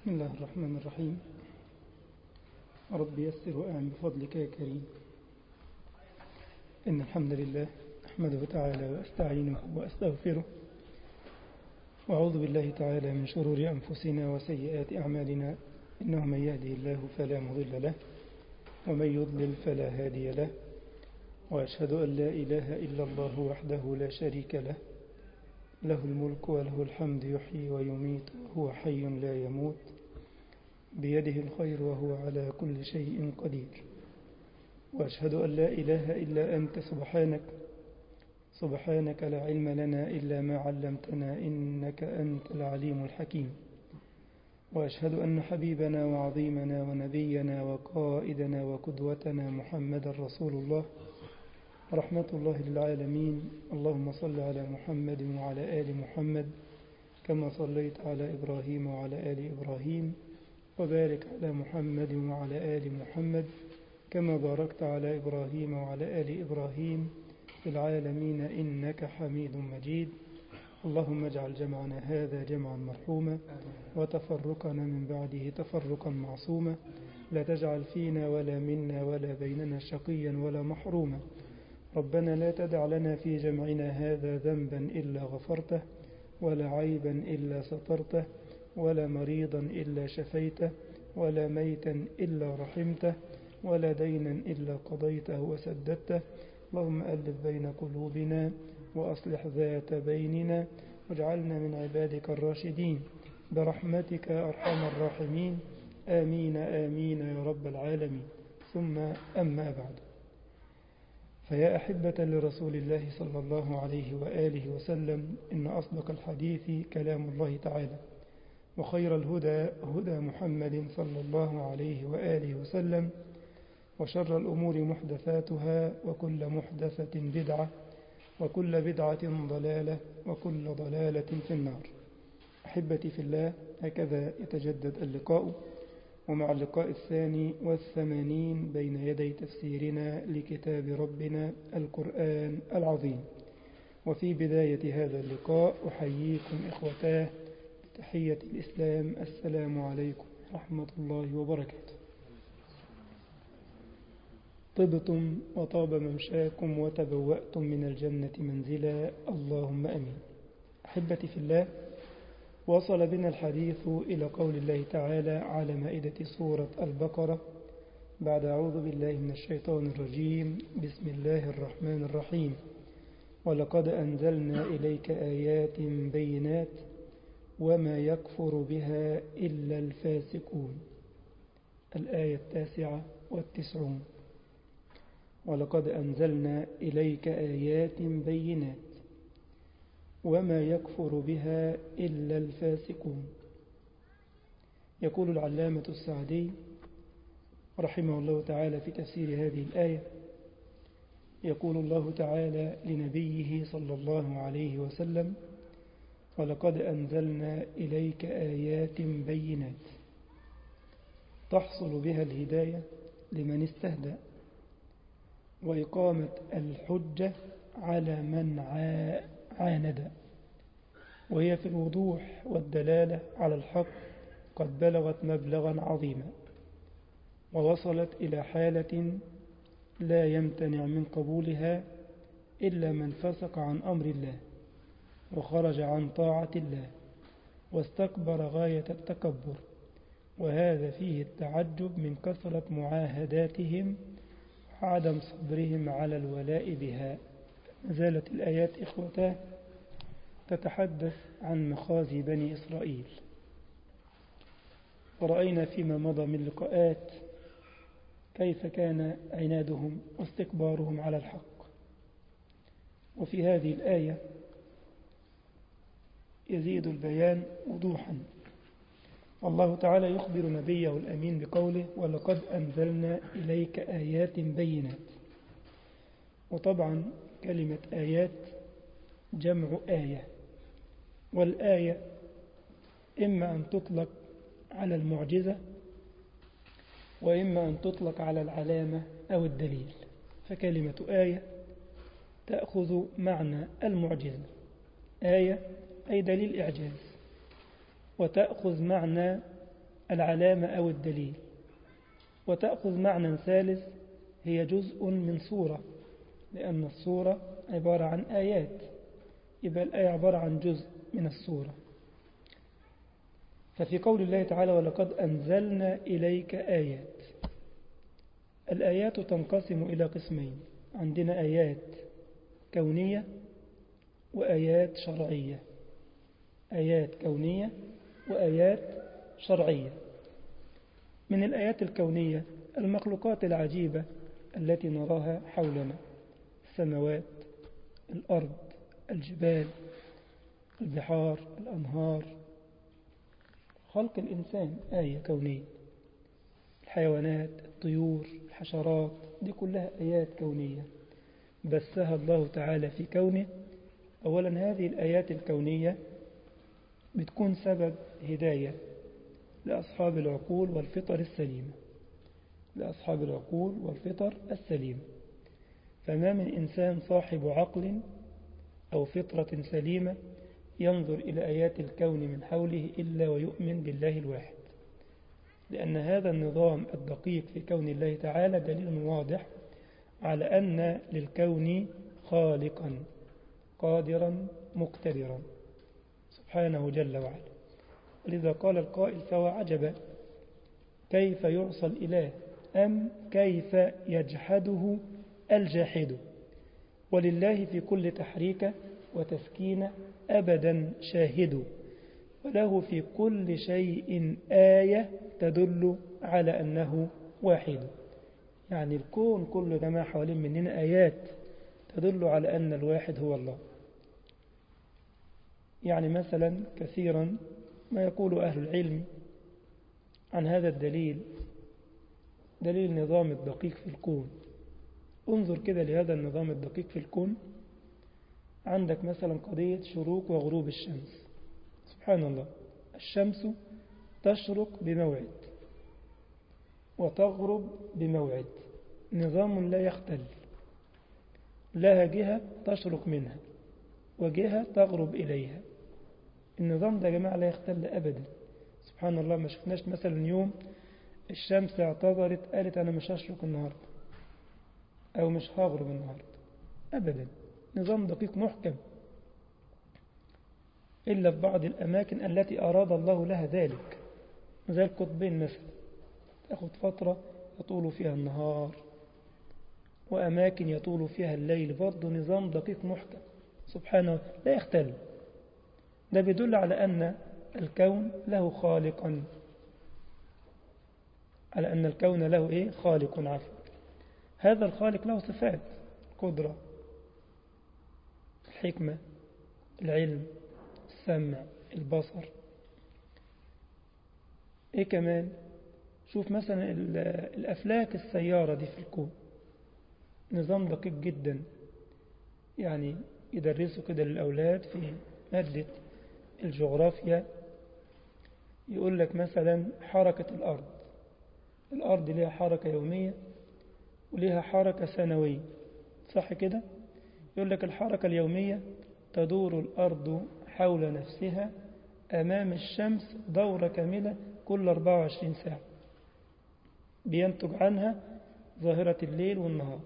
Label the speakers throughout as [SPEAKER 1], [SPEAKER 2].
[SPEAKER 1] بسم الله الرحمن الرحيم رب يسر وأعن بفضلك يا كريم إن الحمد لله أحمده تعالى وأستعينه وأستغفره وأعوذ بالله تعالى من شرور أنفسنا وسيئات أعمالنا إنه من يهدي الله فلا مضل له ومن يضلل فلا هادي له وأشهد أن لا إله إلا الله وحده لا شريك له له الملك وله الحمد يحيي ويميت وهو حي لا يموت بيده الخير وهو على كل شيء قدير وأشهد أن لا إله إلا أنت سبحانك سبحانك لا علم لنا إلا ما علمتنا إنك أنت العليم الحكيم وأشهد أن حبيبنا وعظيمنا ونبينا وقائدنا وقدوتنا محمد رسول الله رحمة الله للعالمين اللهم صل على محمد وعلى آل محمد كما صليت على إبراهيم وعلى آل إبراهيم وبارك على محمد وعلى آل محمد كما باركت على إبراهيم وعلى آل إبراهيم في العالمين إنك حميد مجيد اللهم اجعل جمعنا هذا جمعا مرحوما وتفرقنا من بعده تفرقا معصوما لا تجعل فينا ولا منا ولا بيننا شقيا ولا محروما ربنا لا تدع لنا في جمعنا هذا ذنبا إلا غفرته ولا عيبا إلا سترته ولا مريضا إلا شفيته ولا ميتا إلا رحمته ولا دينا إلا قضيته وسددته اللهم ألف بين قلوبنا وأصلح ذات بيننا واجعلنا من عبادك الراشدين برحمتك أرحم الراحمين آمين آمين يا رب العالمين ثم أما بعد فيا أحبة لرسول الله صلى الله عليه وآله وسلم إن أصدق الحديث كلام الله تعالى وخير الهدى هدى محمد صلى الله عليه وآله وسلم وشر الأمور محدثاتها وكل محدثة بدعة وكل بدعة ضلالة وكل ضلالة في النار أحبتي في الله هكذا يتجدد اللقاء ومع اللقاء الثاني والثمانين بين يدي تفسيرنا لكتاب ربنا القرآن العظيم وفي بداية هذا اللقاء أحييكم إخوتاه تحية الإسلام السلام عليكم ورحمة الله وبركاته طبتم وطاب ممشاكم وتبوأتم من الجنة منزلا اللهم أمين أحبتي في الله وصل بنا الحديث إلى قول الله تعالى على مائدة سورة البقرة بعد أعوذ بالله من الشيطان الرجيم بسم الله الرحمن الرحيم ولقد أنزلنا إليك آيات بينات وما يكفر بها إلا الفاسقون الآية التاسعة والتسعون ولقد أنزلنا إليك آيات بينات وما يكفر بها إلا الفاسقون يقول العلامة السعدي رحمه الله تعالى في تفسير هذه الآية يقول الله تعالى لنبيه صلى الله عليه وسلم ولقد أنزلنا إليك آيات بينات تحصل بها الهداية لمن استهدى وإقامة الحجة على من عاند وهي في الوضوح والدلالة على الحق قد بلغت مبلغا عظيما ووصلت إلى حالة لا يمتنع من قبولها إلا من فسق عن أمر الله وخرج عن طاعة الله واستكبر غاية التكبر وهذا فيه التعجب من كثرة معاهداتهم وعدم صبرهم على الولاء بها زالت الآيات إخوتاه تتحدث عن مخازي بني إسرائيل ورأينا فيما مضى من لقاءات كيف كان عنادهم واستكبارهم على الحق وفي هذه الآية يزيد البيان وضوحا الله تعالى يخبر نبيه الأمين بقوله ولقد أنزلنا إليك آيات بينات وطبعا كلمة آيات جمع آية والآية إما أن تطلق على المعجزة وإما أن تطلق على العلامة أو الدليل فكلمة آية تأخذ معنى المعجزة آية أي دليل إعجاز وتأخذ معنى العلامة أو الدليل وتأخذ معنى ثالث هي جزء من صورة لأن الصورة عبارة عن آيات يبقى الآية عبارة عن جزء من الصورة ففي قول الله تعالى ولقد أنزلنا إليك آيات الآيات تنقسم إلى قسمين عندنا آيات كونية وآيات شرعية آيات كونية وآيات شرعية من الآيات الكونية المخلوقات العجيبة التي نراها حولنا السماوات الأرض الجبال البحار الأنهار خلق الإنسان آية كونية الحيوانات الطيور الحشرات دي كلها آيات كونية بثها الله تعالى في كونه أولا هذه الآيات الكونية بتكون سبب هداية لأصحاب العقول والفطر السليمة لأصحاب العقول والفطر السليمة فما من إنسان صاحب عقل أو فطرة سليمة ينظر إلى آيات الكون من حوله إلا ويؤمن بالله الواحد لأن هذا النظام الدقيق في كون الله تعالى دليل واضح على أن للكون خالقا قادرا مقتدرا سبحانه جل وعلا ولذا قال القائل فهو عجبا كيف يعصى الإله أم كيف يجحده الجاحد ولله في كل تحريك وتسكين أبدا شاهد وله في كل شيء آية تدل على أنه واحد يعني الكون كله ده ما حوالين مننا آيات تدل على أن الواحد هو الله يعني مثلا كثيرا ما يقول أهل العلم عن هذا الدليل دليل النظام الدقيق في الكون انظر كده لهذا النظام الدقيق في الكون عندك مثلا قضية شروق وغروب الشمس سبحان الله الشمس تشرق بموعد وتغرب بموعد نظام لا يختل لها جهة تشرق منها وجهة تغرب إليها النظام ده يا جماعة لا يختل أبدا سبحان الله ما شفناش مثلا يوم الشمس اعتذرت قالت أنا مش هشرق النهاردة أو مش هغرب النهاردة أبدا نظام دقيق محكم إلا في بعض الأماكن التي أراد الله لها ذلك زي القطبين مثلا تأخذ فترة يطول فيها النهار وأماكن يطول فيها الليل برضه نظام دقيق محكم سبحانه لا يختل ده بيدل على أن الكون له خالقا على أن الكون له إيه خالق عفوا هذا الخالق له صفات قدرة الحكمة العلم السمع البصر ايه كمان شوف مثلا الأفلاك السيارة دي في الكون نظام دقيق جدا يعني يدرسوا كده للأولاد في مادة الجغرافيا يقول لك مثلا حركة الأرض الأرض لها حركة يومية ولها حركة سنوية صح كده يقول لك الحركة اليومية تدور الأرض حول نفسها أمام الشمس دورة كاملة كل 24 ساعة بينتج عنها ظاهرة الليل والنهار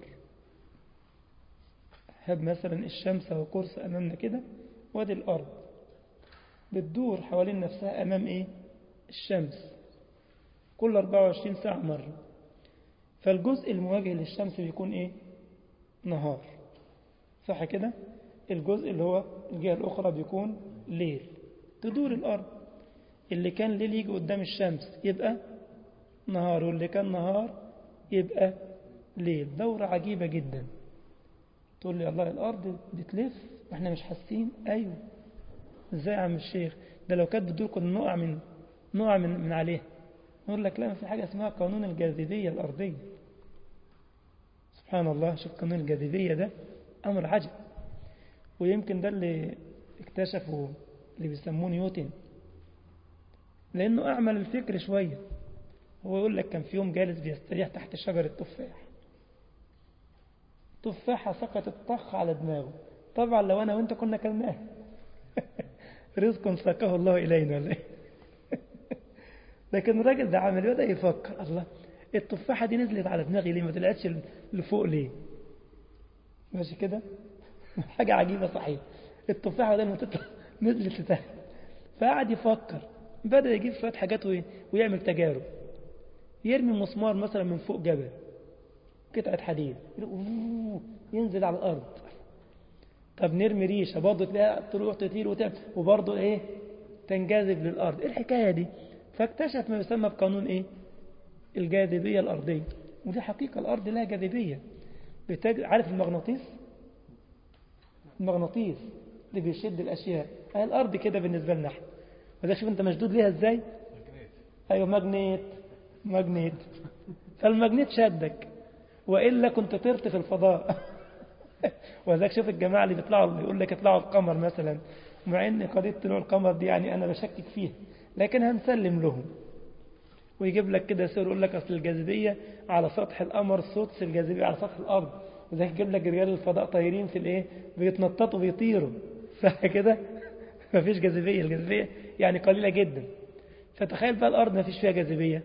[SPEAKER 1] هب مثلا الشمس وقرص أمامنا كده وادي الأرض بتدور حوالين نفسها أمام إيه الشمس كل 24 ساعة مرة فالجزء المواجه للشمس بيكون إيه نهار صح كده الجزء اللي هو الجهة الأخرى بيكون ليل تدور الأرض اللي كان ليل يجي قدام الشمس يبقى نهار واللي كان نهار يبقى ليل دورة عجيبة جدا تقول لي الله الأرض بتلف واحنا مش حاسين أيوه ازاي يا عم الشيخ ده لو كانت بتدور كنا نقع من نقع من, من عليها نقول لك لا ما في حاجة اسمها قانون الجاذبية الأرضية سبحان الله شوف قانون الجاذبية ده أمر عجب ويمكن ده اللي اكتشفوا اللي بيسموه نيوتن لأنه أعمل الفكر شوية هو يقول لك كان في يوم جالس بيستريح تحت شجرة تفاح تفاحة سقطت طخ على دماغه طبعا لو أنا وأنت كنا كلناه رزق ساقه الله إلينا لكن الراجل ده عمل بدأ يفكر الله التفاحة دي نزلت على دماغي ليه ما طلعتش لفوق ليه ماشي كده حاجة عجيبة صحيح التفاحة بدل ما تطلع نزلت لتحت فقعد يفكر بدأ يجيب شوية حاجات ويعمل تجارب يرمي مسمار مثلا من فوق جبل قطعة حديد ينزل على الأرض طب نرمي ريشة برضه تلاقيها تروح تطير وتعمل وبرضه إيه تنجذب للأرض إيه الحكاية دي فاكتشف ما يسمى بقانون إيه الجاذبية الأرضية ودي حقيقة الأرض لها جاذبية بتج... عارف المغناطيس المغناطيس اللي بيشد الأشياء هي الأرض كده بالنسبة لنا احنا وده شوف أنت مشدود ليها إزاي أيوة ماجنيت ماجنيت فالماجنيت شدك وإلا كنت طرت في الفضاء وذاك شوف الجماعة اللي بيطلعوا يقول لك اطلعوا القمر مثلا مع ان قضية طلوع القمر دي يعني أنا بشكك فيها لكن هنسلم لهم ويجيب لك كده سؤال يقول لك أصل الجاذبية على سطح القمر سدس الجاذبية على سطح الأرض وذاك يجيب لك رجال الفضاء طايرين في الإيه بيتنططوا بيطيروا صح كده مفيش جاذبية الجاذبية يعني قليلة جدا فتخيل بقى الأرض مفيش فيها جاذبية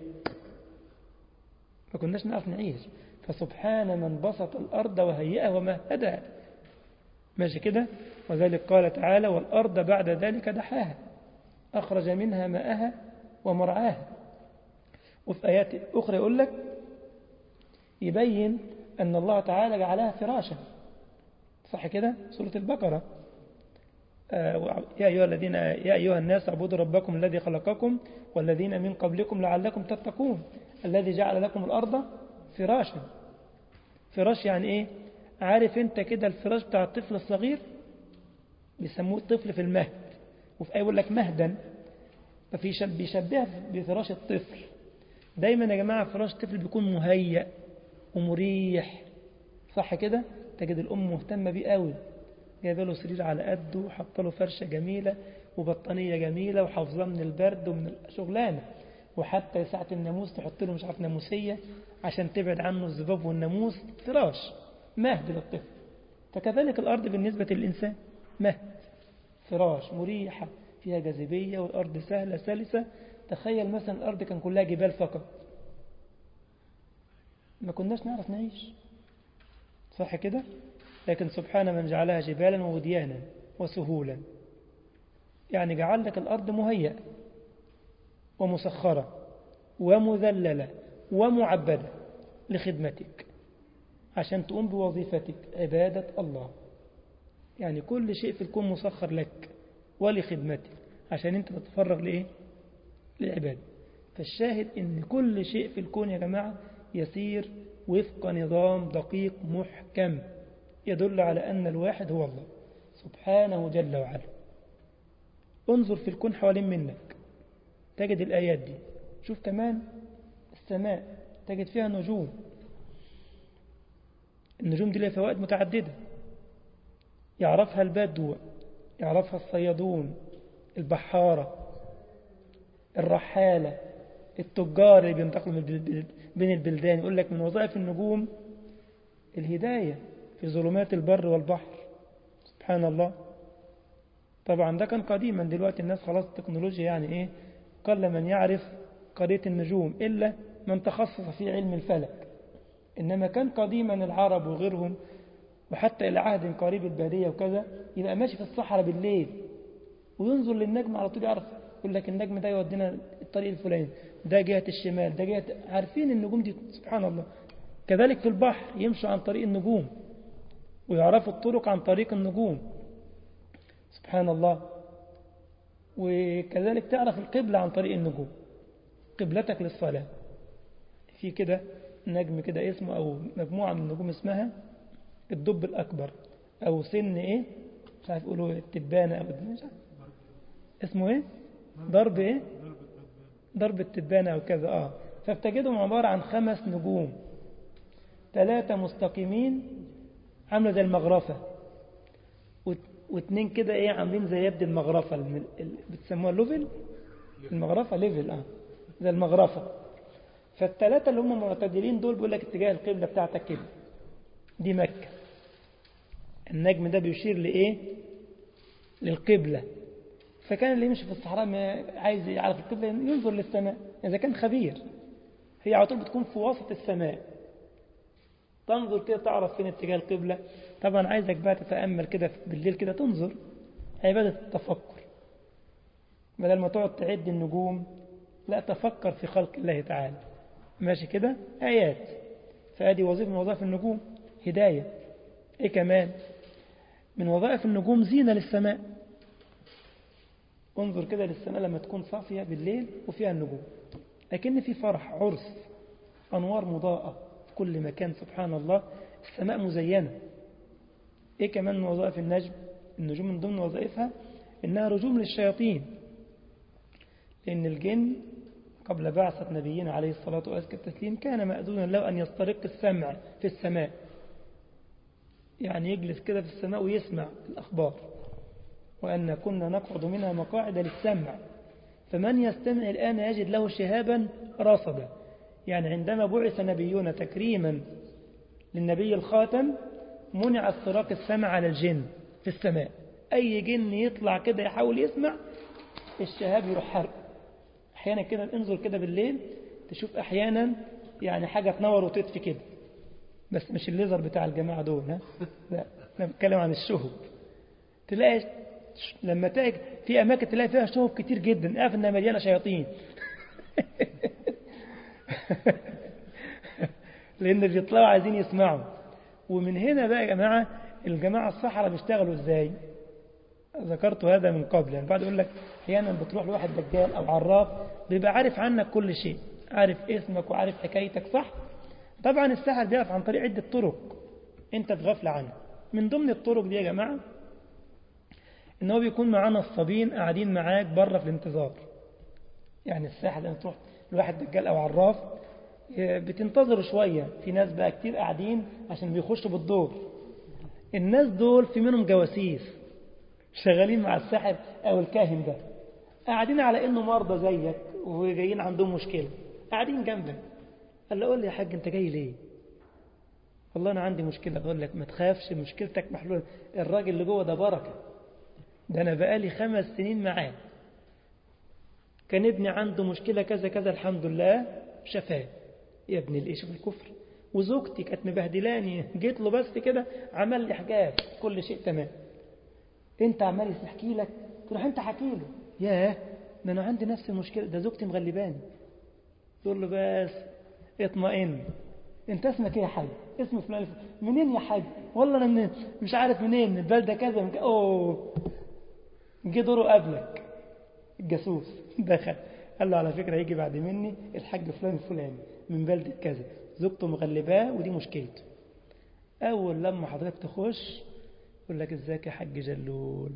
[SPEAKER 1] ما كناش نعرف نعيش فسبحان من بسط الأرض وهيئها ومهدها ماشي كده وذلك قال تعالى والأرض بعد ذلك دحاها أخرج منها ماءها ومرعاها وفي آيات أخرى يقول لك يبين أن الله تعالى جعلها فراشا صح كده سورة البقرة آه يا أيها الذين يا أيها الناس اعبدوا ربكم الذي خلقكم والذين من قبلكم لعلكم تتقون الذي جعل لكم الأرض فراشا فراش يعني إيه عارف أنت كده الفراش بتاع الطفل الصغير بيسموه الطفل في المهد وفي آية يقول لك مهدا ففي بيشبهها بفراش الطفل دايما يا جماعة فراش الطفل بيكون مهيأ ومريح صح كده تجد الأم مهتمة بيه قوي جايبه له سرير على قده وحاطه له فرشة جميلة وبطانية جميلة وحافظاه من البرد ومن الشغلانة وحتى ساعة الناموس تحط له مش عارف ناموسية عشان تبعد عنه الذباب والناموس فراش مهد للطفل فكذلك الأرض بالنسبة للإنسان مهد فراش مريحة فيها جاذبية والأرض سهلة سلسة تخيل مثلا الأرض كان كلها جبال فقط ما كناش نعرف نعيش صح كده لكن سبحان من جعلها جبالا ووديانا وسهولا يعني جعل لك الأرض مهيئة ومسخرة ومذللة ومعبدة لخدمتك عشان تقوم بوظيفتك عبادة الله يعني كل شيء في الكون مسخر لك ولخدمتك عشان انت تتفرغ لإيه للعبادة فالشاهد ان كل شيء في الكون يا جماعة يسير وفق نظام دقيق محكم يدل على أن الواحد هو الله سبحانه جل وعلا انظر في الكون حوالين منك تجد الآيات دي شوف كمان السماء تجد فيها نجوم النجوم دي لها فوائد متعددة يعرفها البدو يعرفها الصيادون البحارة الرحالة التجار اللي بينتقلوا بين البلدان يقول لك من وظائف النجوم الهداية في ظلمات البر والبحر سبحان الله طبعا ده كان قديما دلوقتي الناس خلاص التكنولوجيا يعني ايه قل من يعرف قضية النجوم إلا من تخصص في علم الفلك إنما كان قديما العرب وغيرهم وحتى إلى عهد قريب البادية وكذا يبقى ماشي في الصحراء بالليل وينظر للنجم على طول يعرف يقول لك النجم ده يودينا الطريق الفلاني ده جهة الشمال ده جهة عارفين النجوم دي سبحان الله كذلك في البحر يمشوا عن طريق النجوم ويعرفوا الطرق عن طريق النجوم سبحان الله وكذلك تعرف القبلة عن طريق النجوم قبلتك للصلاة في كده نجم كده اسمه أو مجموعة من النجوم اسمها الدب الأكبر أو سن إيه مش عارف يقولوا التبانة أو مش عارف اسمه إيه ضرب إيه ضرب التبانة أو كذا آه فبتجدهم عبارة عن خمس نجوم ثلاثة مستقيمين عاملة زي المغرفة واثنين كده ايه عاملين زي يد المغرفة اللي بتسموها ليفل المغرفة ليفل اه زي المغرفة فالثلاثة اللي هم معتدلين دول بيقول لك اتجاه القبلة بتاعتك كده دي مكة النجم ده بيشير لإيه للقبلة فكان اللي يمشي في الصحراء ما عايز يعرف القبلة ينظر للسماء إذا كان خبير هي على طول بتكون في وسط السماء تنظر كده تعرف فين اتجاه القبلة طبعا عايزك بقى تتأمل كده بالليل كده تنظر عبادة التفكر بدل ما تقعد تعد النجوم لا تفكر في خلق الله تعالى ماشي كده آيات فأدي وظيفة من وظائف النجوم هداية إيه كمان من وظائف النجوم زينة للسماء انظر كده للسماء لما تكون صافية بالليل وفيها النجوم لكن في فرح عرس أنوار مضاءة في كل مكان سبحان الله السماء مزينة إيه كمان من وظائف النجم النجوم من ضمن وظائفها إنها رجوم للشياطين لأن الجن قبل بعثة نبينا عليه الصلاة والتسليم كان مأذونا له أن يسترق السمع في السماء يعني يجلس كده في السماء ويسمع الأخبار وأن كنا نقعد منها مقاعد للسمع فمن يستمع الآن يجد له شهابا رصدا يعني عندما بعث نبينا تكريما للنبي الخاتم منع استراق السمع على الجن في السماء أي جن يطلع كده يحاول يسمع الشهاب يروح حرق أحيانا كده انظر كده بالليل تشوف أحيانا يعني حاجة تنور وتطفي كده بس مش الليزر بتاع الجماعة دول ها لا أنا بتكلم عن الشهب تلاقي لما تلاقي في أماكن تلاقي فيها شهب كتير جدا اعرف إنها مليانة شياطين لأن بيطلعوا عايزين يسمعوا ومن هنا بقى يا جماعة الجماعة الصحراء بيشتغلوا ازاي ذكرت هذا من قبل يعني بعد يقول لك احيانا بتروح لواحد دجال او عراف بيبقى عارف عنك كل شيء عارف اسمك وعارف حكايتك صح طبعا السحر بيقف عن طريق عدة طرق انت في غفلة عنها من ضمن الطرق دي يا جماعة ان هو بيكون معانا الصبين قاعدين معاك بره في الانتظار يعني الساحر لما تروح لواحد دجال او عراف بتنتظروا شوية في ناس بقى كتير قاعدين عشان بيخشوا بالدور الناس دول في منهم جواسيس شغالين مع الساحر أو الكاهن ده قاعدين على إنه مرضى زيك وجايين عندهم مشكلة قاعدين جنبك قال له قول لي يا حاج أنت جاي ليه والله أنا عندي مشكلة أقول لك ما تخافش مشكلتك محلولة الراجل اللي جوه ده بركة ده أنا بقالي خمس سنين معاه كان ابني عنده مشكلة كذا كذا الحمد لله شفاه يا ابن الايش في الكفر وزوجتي كانت مبهدلاني جيت له بس كده عمل لي حاجات كل شيء تمام انت عمال يحكي لك تروح انت حكي له ياه ده انا عندي نفس المشكله ده زوجتي مغلباني تقول له بس اطمئن انت اسمك ايه يا حاج اسم فلان منين يا حاج والله انا من مش عارف منين من البلده كذا من ك... اوه جه دوره قبلك الجاسوس دخل قال له على فكره هيجي بعد مني الحاج فلان الفلاني من بلدة كذا زوجته مغلباه ودي مشكلته أول لما حضرتك تخش يقول لك ازيك يا حاج جلول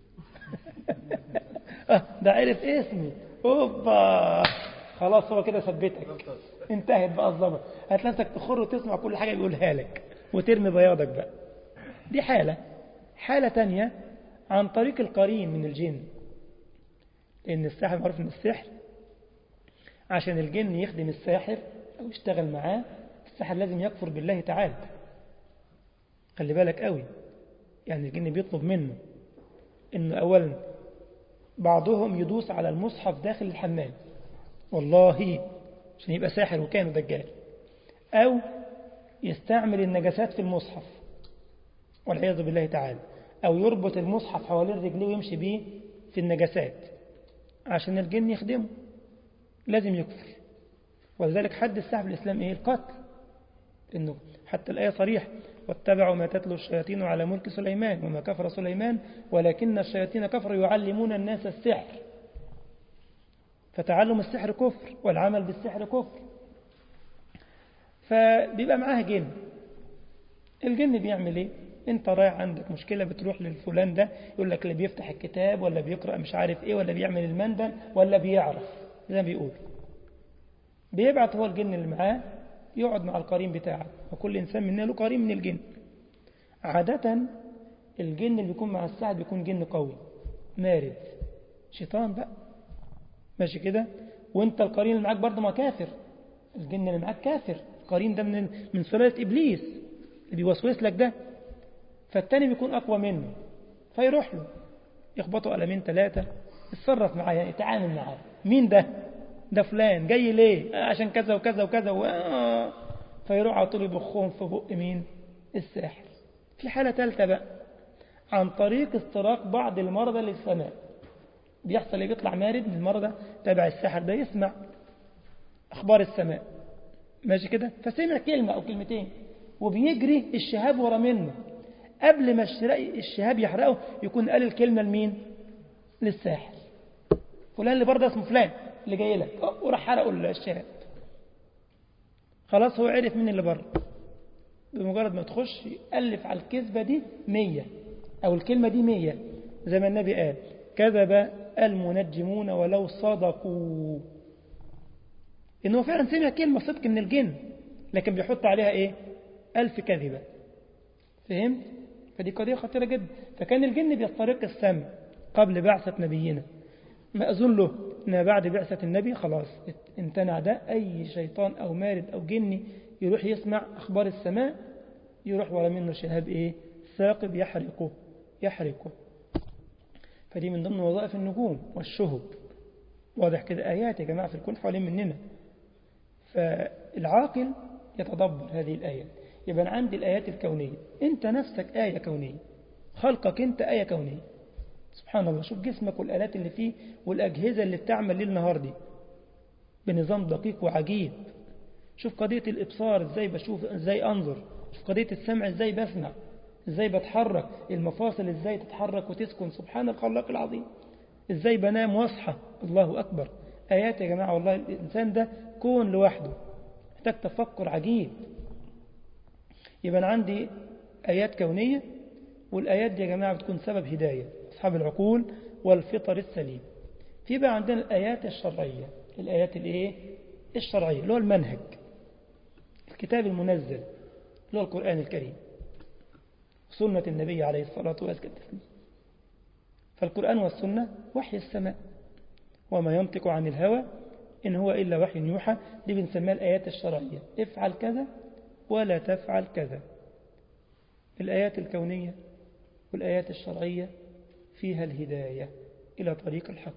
[SPEAKER 1] ده عرف اسمي اوبا خلاص هو كده ثبتك انتهت بقى الظبط هتلاقي نفسك تخر وتسمع كل حاجة يقولها لك وترمي بياضك بقى دي حالة حالة تانية عن طريق القرين من الجن لأن السحر معروف ان السحر عشان الجن يخدم الساحر أو يشتغل معاه الساحر لازم يكفر بالله تعالى خلي بالك قوي يعني الجن بيطلب منه إنه أولا بعضهم يدوس على المصحف داخل الحمام والله عشان يبقى ساحر وكان دجال أو يستعمل النجاسات في المصحف والعياذ بالله تعالى أو يربط المصحف حوالين رجليه ويمشي بيه في النجاسات عشان الجن يخدمه لازم يكفر ولذلك حد السحر في الإسلام إيه القتل إنه حتى الآية صريح واتبعوا ما تتلو الشياطين على ملك سليمان وما كفر سليمان ولكن الشياطين كفروا يعلمون الناس السحر فتعلم السحر كفر والعمل بالسحر كفر فبيبقى معاه جن الجن بيعمل ايه انت رايح عندك مشكلة بتروح للفلان ده يقول لك اللي بيفتح الكتاب ولا بيقرأ مش عارف ايه ولا بيعمل المندل ولا بيعرف زي ما بيقول بيبعت هو الجن اللي معاه يقعد مع القرين بتاعه وكل إنسان منا له قرين من الجن عادة الجن اللي بيكون مع السعد بيكون جن قوي مارد شيطان بقى ماشي كده وانت القرين اللي معاك برضه ما كافر الجن اللي معاك كافر القرين ده من من سلالة إبليس اللي بيوسوس لك ده فالتاني بيكون أقوى منه فيروح له يخبطوا قلمين ثلاثة اتصرف معاه يعني اتعامل معاه مين ده ده فلان جاي ليه عشان كذا وكذا وكذا و... فيروح على طول يبخهم في بق مين الساحر في حالة ثالثة بقى عن طريق استراق بعض المرضى للسماء بيحصل ايه بيطلع مارد من المرضى تابع الساحر ده يسمع أخبار السماء ماشي كده فسمع كلمة أو كلمتين وبيجري الشهاب ورا منه قبل ما الشهاب يحرقه يكون قال الكلمة لمين للساحر فلان اللي برضه اسمه فلان اللي جاي لك وراح حرقه الشهاب خلاص هو عرف مين اللي بره بمجرد ما تخش يألف على الكذبة دي مية أو الكلمة دي مية زي ما النبي قال كذب المنجمون ولو صدقوا إنه فعلا سمع كلمة صدق من الجن لكن بيحط عليها إيه ألف كذبة فهمت فدي قضية خطيرة جدا فكان الجن بيسترق السمع قبل بعثة نبينا مأذون له إن بعد بعثة النبي خلاص امتنع ده أي شيطان أو مارد أو جني يروح يسمع أخبار السماء يروح ورا منه شهاب إيه ثاقب يحرقه يحرقه فدي من ضمن وظائف النجوم والشهب واضح كده آيات يا جماعة في الكون حوالين مننا فالعاقل يتدبر هذه الآيات يبقى عندي الآيات الكونية أنت نفسك آية كونية خلقك أنت آية كونية سبحان الله شوف جسمك والآلات اللي فيه والأجهزة اللي بتعمل ليل نهار دي بنظام دقيق وعجيب شوف قضية الإبصار إزاي بشوف إزاي أنظر شوف قضية السمع إزاي بسمع إزاي بتحرك المفاصل إزاي تتحرك وتسكن سبحان الخلاق العظيم إزاي بنام واصحى الله أكبر آيات يا جماعة والله الإنسان ده كون لوحده محتاج تفكر عجيب يبقى أنا عندي آيات كونية والآيات دي يا جماعة بتكون سبب هداية أصحاب العقول والفطر السليم في بقى عندنا الآيات الشرعية الآيات الإيه الشرعية اللي هو المنهج الكتاب المنزل اللي هو القرآن الكريم سنة النبي عليه الصلاة والسلام فالقرآن والسنة وحي السماء وما ينطق عن الهوى إن هو إلا وحي يوحى دي بنسميها الآيات الشرعية افعل كذا ولا تفعل كذا الآيات الكونية والآيات الشرعية فيها الهداية إلى طريق الحق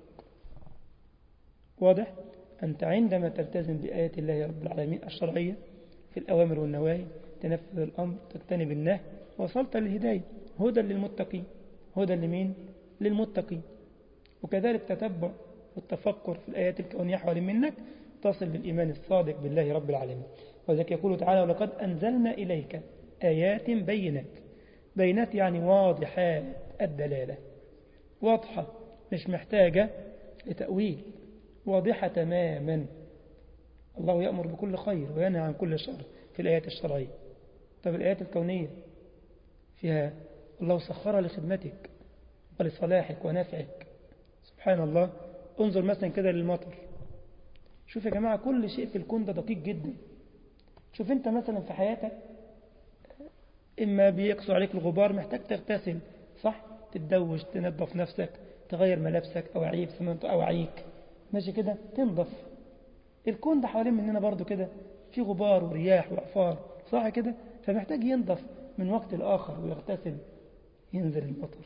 [SPEAKER 1] واضح؟ أنت عندما تلتزم بآيات الله رب العالمين الشرعية في الأوامر والنواهي تنفذ الأمر تجتنب النهي وصلت للهداية هدى للمتقين هدى لمين؟ للمتقين وكذلك تتبع والتفكر في الآيات الكونية حوالين منك تصل للإيمان الصادق بالله رب العالمين وذلك يقول تعالى ولقد أنزلنا إليك آيات بينات بينات يعني واضحات الدلالة واضحة مش محتاجة لتأويل واضحة تماما الله يأمر بكل خير وينهى عن كل شر في الآيات الشرعية طب الآيات الكونية فيها الله سخرها لخدمتك ولصلاحك ونفعك سبحان الله انظر مثلا كده للمطر شوف يا جماعة كل شيء في الكون ده دقيق جدا شوف انت مثلا في حياتك إما بيقصوا عليك الغبار محتاج تغتسل صح تتدوش تنظف نفسك تغير ملابسك أو عيب سمنت أو عيك ماشي كده تنظف الكون ده حوالين مننا برضو كده في غبار ورياح وعفار صح كده فمحتاج ينظف من وقت لآخر ويغتسل ينزل المطر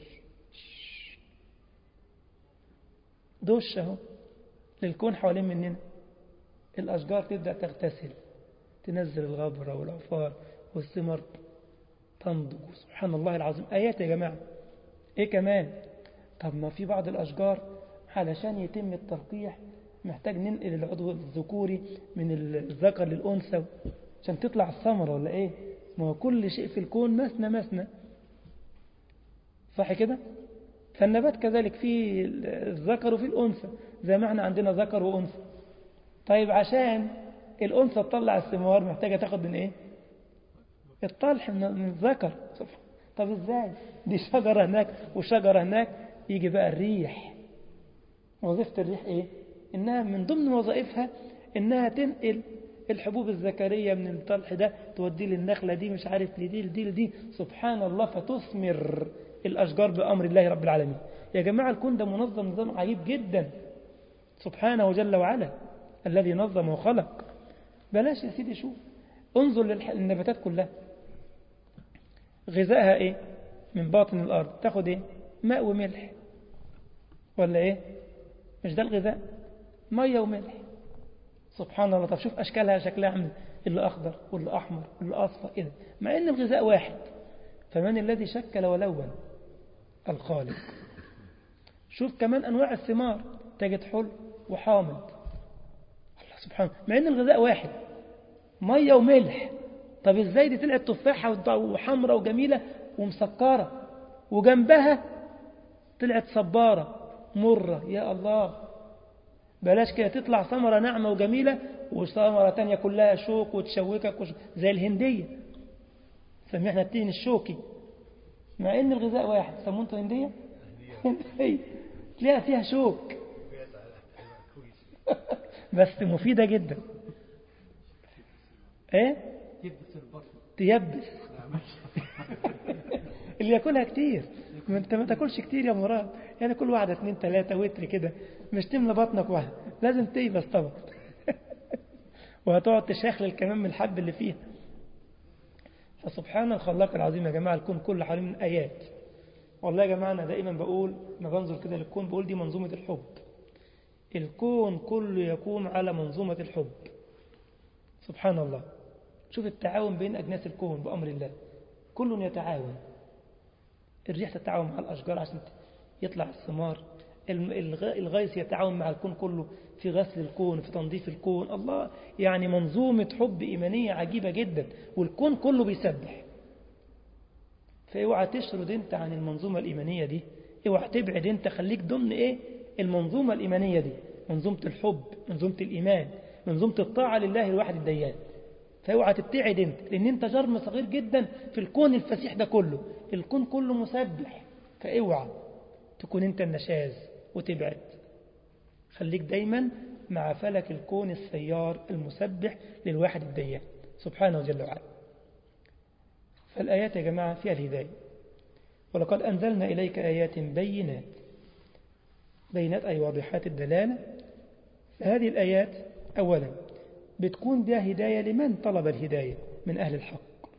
[SPEAKER 1] دش اهو للكون حوالين مننا الأشجار تبدأ تغتسل تنزل الغبرة والعفار والثمر تنضج سبحان الله العظيم آيات يا جماعة إيه كمان طب ما في بعض الأشجار علشان يتم التلقيح محتاج ننقل العضو الذكوري من الذكر للأنثى عشان تطلع الثمرة ولا إيه ما هو كل شيء في الكون مثنى مثنى صح كده فالنبات كذلك في الذكر وفي الأنثى زي ما احنا عندنا ذكر وأنثى طيب عشان الأنثى تطلع الثمار محتاجة تاخد من إيه الطلح من الذكر طب إزاي دي شجرة هناك وشجرة هناك يجي بقى الريح وظيفة الريح إيه إنها من ضمن وظائفها إنها تنقل الحبوب الذكرية من الطلح ده توديه للنخلة دي مش عارف لدي لدي لدي سبحان الله فتثمر الأشجار بأمر الله رب العالمين يا جماعة الكون ده منظم نظام عجيب جدا سبحانه جل وعلا الذي نظم وخلق بلاش يا سيدي شوف انظر للنباتات كلها غذائها ايه من باطن الأرض تاخد ايه ماء وملح ولا ايه مش ده الغذاء مية وملح سبحان الله طب شوف أشكالها شكلها عامل اللي أخضر واللي أحمر واللي أصفر إيه مع إن الغذاء واحد فمن الذي شكل ولون الخالق شوف كمان أنواع الثمار تجد حلو وحامض الله سبحانه مع إن الغذاء واحد مية وملح طب إزاي دي طلعت تفاحة وحمرة وجميلة ومسكرة وجنبها طلعت صبارة مرة يا الله بلاش كده تطلع ثمرة ناعمة وجميلة وثمرة تانية كلها شوك وتشوكك وش... زي الهندية سميه احنا التين الشوكي مع ان الغذاء واحد سموه انتوا هندية هندية تلاقيها فيها شوك بس مفيدة جدا ايه تيبس اللي ياكلها كتير ما انت ما تاكلش كتير يا مراد يعني كل واحدة اتنين تلاتة وتر كده مش تملى بطنك واحد لازم تيبس طبعا وهتقعد تشخلل كمان من الحب اللي فيها فسبحان الخلاق العظيم يا جماعة الكون كله حوالين من آيات والله يا جماعة أنا دائما بقول ما بنظر كده للكون بقول دي منظومة الحب الكون كله يقوم على منظومة الحب سبحان الله شوف التعاون بين أجناس الكون بأمر الله كل يتعاون الريح تتعاون مع الأشجار عشان يطلع الثمار الغيث يتعاون مع الكون كله في غسل الكون في تنظيف الكون الله يعني منظومة حب إيمانية عجيبة جدا والكون كله بيسبح فاوعى تشرد انت عن المنظومة الإيمانية دي اوعى تبعد انت خليك ضمن ايه المنظومة الإيمانية دي منظومة الحب منظومة الإيمان منظومة الطاعة لله الواحد الديان فاوعى تبتعد انت لان انت جرم صغير جدا في الكون الفسيح ده كله الكون كله مسبح فاوعى تكون انت النشاز وتبعد خليك دايما مع فلك الكون السيار المسبح للواحد الديان سبحانه جل وعلا فالآيات يا جماعة فيها الهداية ولقد أنزلنا إليك آيات بينات بينات أي واضحات الدلالة هذه الآيات أولا بتكون بها هداية لمن طلب الهداية من أهل الحق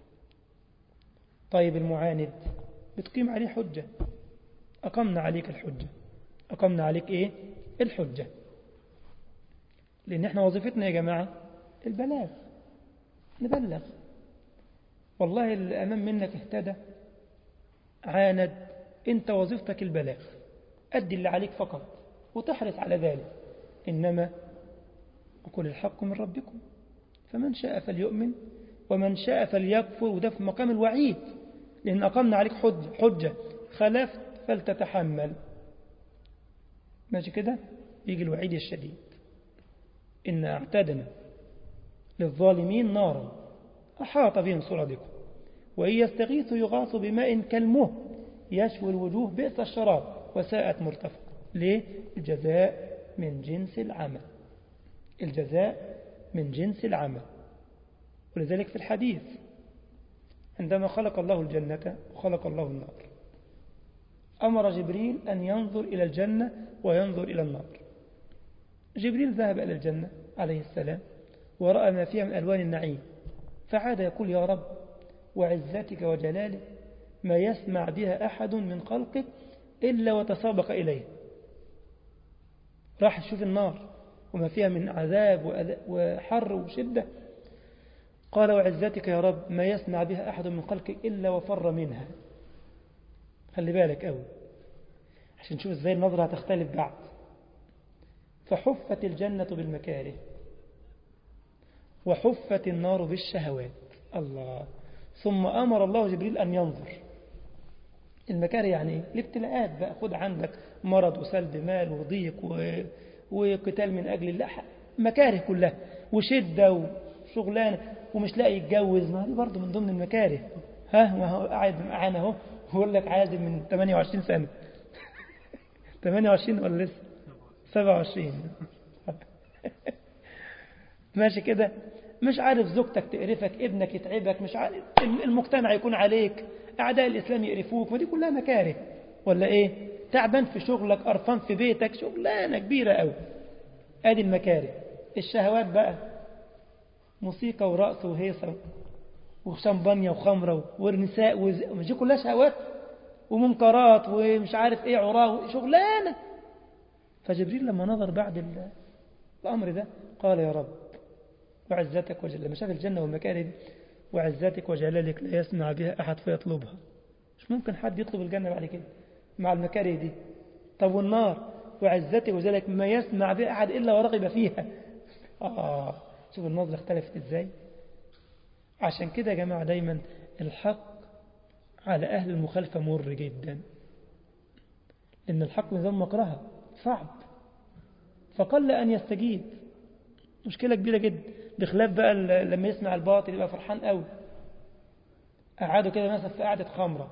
[SPEAKER 1] طيب المعاند بتقيم عليه حجة أقمنا عليك الحجة أقمنا عليك إيه الحجة لأن احنا وظيفتنا يا جماعة البلاغ نبلغ والله اللي أمام منك اهتدى عاند انت وظيفتك البلاغ أدي اللي عليك فقط وتحرص على ذلك إنما وقل الحق من ربكم فمن شاء فليؤمن ومن شاء فليكفر وده في مقام الوعيد لأن أقمنا عليك حجة, حجة خلفت فلتتحمل ماشي كده يجي الوعيد الشديد إن اعتدنا للظالمين نارا أحاط بهم سرادكم وإن يستغيثوا يغاثوا بماء كالمه يشوي الوجوه بئس الشراب وساءت مرتفق ليه؟ الجزاء من جنس العمل الجزاء من جنس العمل ولذلك في الحديث عندما خلق الله الجنة وخلق الله النار أمر جبريل أن ينظر إلى الجنة وينظر إلى النار جبريل ذهب إلى الجنة عليه السلام ورأى ما فيها من ألوان النعيم فعاد يقول يا رب وعزتك وجلالك ما يسمع بها أحد من خلقك إلا وتسابق إليه راح يشوف النار وما فيها من عذاب وحر وشدة قال وعزتك يا رب ما يسمع بها أحد من خلقك إلا وفر منها خلي بالك أوي عشان نشوف ازاي النظرة هتختلف بعد فحفت الجنة بالمكاره وحفت النار بالشهوات الله ثم أمر الله جبريل أن ينظر المكاره يعني ايه الابتلاءات بقى خد عندك مرض وسلب مال وضيق و... وقتال من أجل الله مكاره كلها وشدة وشغلانة ومش لاقي يتجوز ما دي برضه من ضمن المكاره ها ما هو قاعد معانا اهو بيقول لك عازم من 28 سنة 28 ولا لسه 27 ماشي كده مش عارف زوجتك تقرفك ابنك يتعبك مش عارف المجتمع يكون عليك أعداء الإسلام يقرفوك ودي كلها مكاره ولا إيه تعبان في شغلك قرفان في بيتك شغلانة كبيرة قوي ادي المكاره الشهوات بقى موسيقى ورقص وهيصة وشمبانيا وخمرة ونساء وز... مش دي كلها شهوات ومنكرات ومش عارف ايه عراه شغلانة فجبريل لما نظر بعد الأمر ده قال يا رب وعزتك وجل لما شاف الجنة والمكاره دي وعزتك وجلالك لا يسمع بها أحد فيطلبها مش ممكن حد يطلب الجنة بعد كده مع المكاره دي طب والنار وعزتك وجلالك ما يسمع بها أحد إلا ورغب فيها آه شوف النظرة اختلفت إزاي عشان كده يا جماعة دايما الحق على أهل المخالفة مر جدا إن الحق نظام مكرهة صعب فقل أن يستجيب مشكلة كبيرة جدا بخلاف بقى لما يسمع الباطل يبقى فرحان قوي قعدوا كده مثلا في قعدة خمرة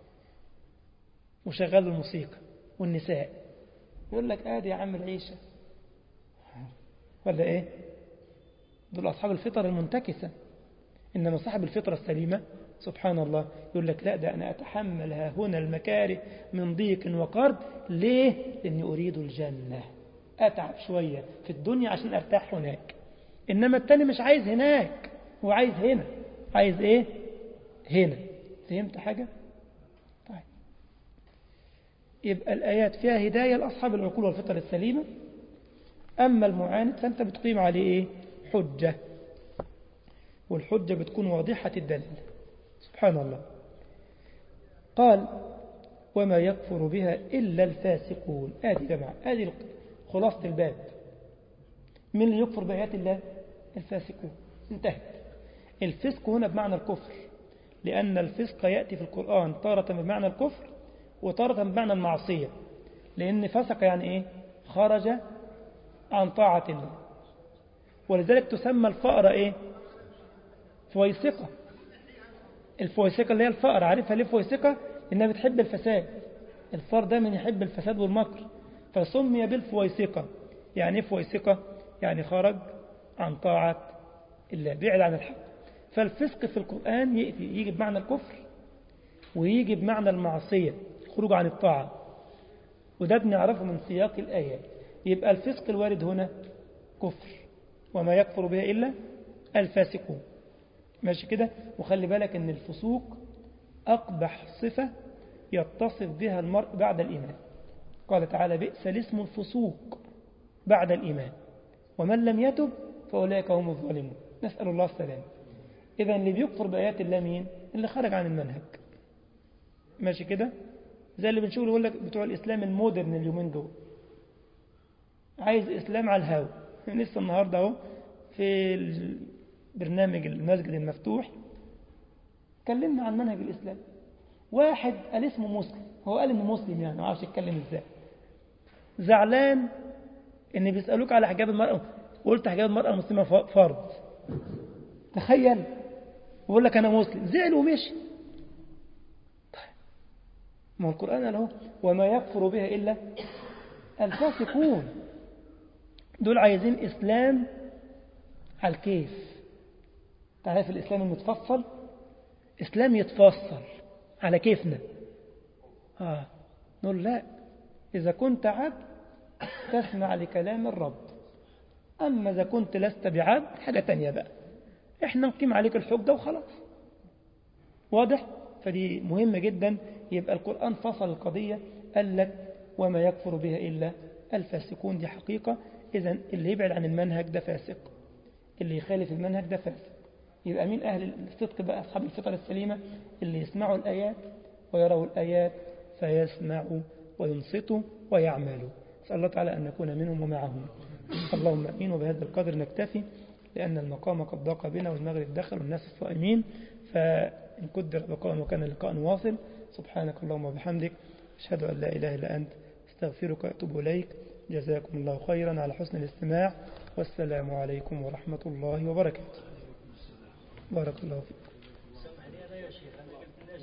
[SPEAKER 1] وشغلوا الموسيقى والنساء يقول لك ادي يا عم العيشة ولا ايه دول أصحاب الفطر المنتكسة إنما صاحب الفطرة السليمة سبحان الله يقول لك لا ده أنا أتحمل ها هنا المكاره من ضيق وقرب ليه؟ لأني أريد الجنة أتعب شوية في الدنيا عشان أرتاح هناك إنما التاني مش عايز هناك هو عايز هنا عايز إيه؟ هنا فهمت حاجة؟ طيب يبقى الآيات فيها هداية لأصحاب العقول والفطر السليمة أما المعاند فأنت بتقيم عليه إيه؟ حجة والحجة بتكون واضحة الدليل سبحان الله قال وما يكفر بها إلا الفاسقون آدي جماعة آدي خلاصة الباب من اللي يكفر بآيات الله الفاسقون انتهت الفسق هنا بمعنى الكفر لأن الفسق يأتي في القرآن تارة بمعنى الكفر وتارة بمعنى المعصية لأن فسق يعني إيه خرج عن طاعة الله ولذلك تسمى الفأرة إيه فويسقة الفويسقة اللي هي الفأر عارفها ليه فويسقة إنها بتحب الفساد الفار دايما يحب الفساد والمكر فسمي بالفويسقة يعني ايه فويسقة يعني خرج عن طاعة الله بعد عن الحق فالفسق في القرآن يأتي يجي بمعنى الكفر ويجي بمعنى المعصية خروج عن الطاعة وده بنعرفه من سياق الآيات يبقى الفسق الوارد هنا كفر وما يكفر بها إلا الفاسقون ماشي كده وخلي بالك ان الفسوق أقبح صفة يتصف بها المرء بعد الإيمان قال تعالى بئس الاسم الفسوق بعد الإيمان ومن لم يتب فأولئك هم الظالمون نسأل الله السلام إذا اللي بيكفر بآيات الله مين اللي خرج عن المنهج ماشي كده زي اللي بنشوفه يقول لك بتوع الإسلام المودرن اليومين دول عايز إسلام على الهاو لسه النهاردة اهو في برنامج المسجد المفتوح اتكلمنا عن منهج الإسلام واحد قال اسمه مسلم هو قال انه مسلم يعني ما عارفش يتكلم ازاي زعلان ان بيسألوك على حجاب المرأة قلت حجاب المرأة المسلمة فرض تخيل بقول لك انا مسلم زعل ومشي طيب ما هو القرآن قال اهو وما يكفر بها إلا الفاسقون دول عايزين إسلام على الكيف تعرف الإسلام المتفصل إسلام يتفصل على كيفنا آه. نقول لا إذا كنت عبد تسمع لكلام الرب أما إذا كنت لست بعبد حاجة تانية بقى إحنا نقيم عليك الحجة وخلاص واضح فدي مهمة جدا يبقى القرآن فصل القضية قال لك وما يكفر بها إلا الفاسقون دي حقيقة إذا اللي يبعد عن المنهج ده فاسق اللي يخالف المنهج ده فاسق يبقى مين أهل الصدق بقى أصحاب الفطر السليمة اللي يسمعوا الآيات ويروا الآيات فيسمعوا وينصتوا ويعملوا نسأل الله تعالى أن نكون منهم ومعهم اللهم أمين وبهذا القدر نكتفي لأن المقام قد ضاق بنا والمغرب دخل والناس الصائمين فإن قدر بقاء وكان اللقاء واصل سبحانك اللهم وبحمدك أشهد أن لا إله إلا أنت استغفرك وأتوب إليك جزاكم الله خيرا على حسن الاستماع والسلام عليكم ورحمة الله وبركاته بارك الله فيكم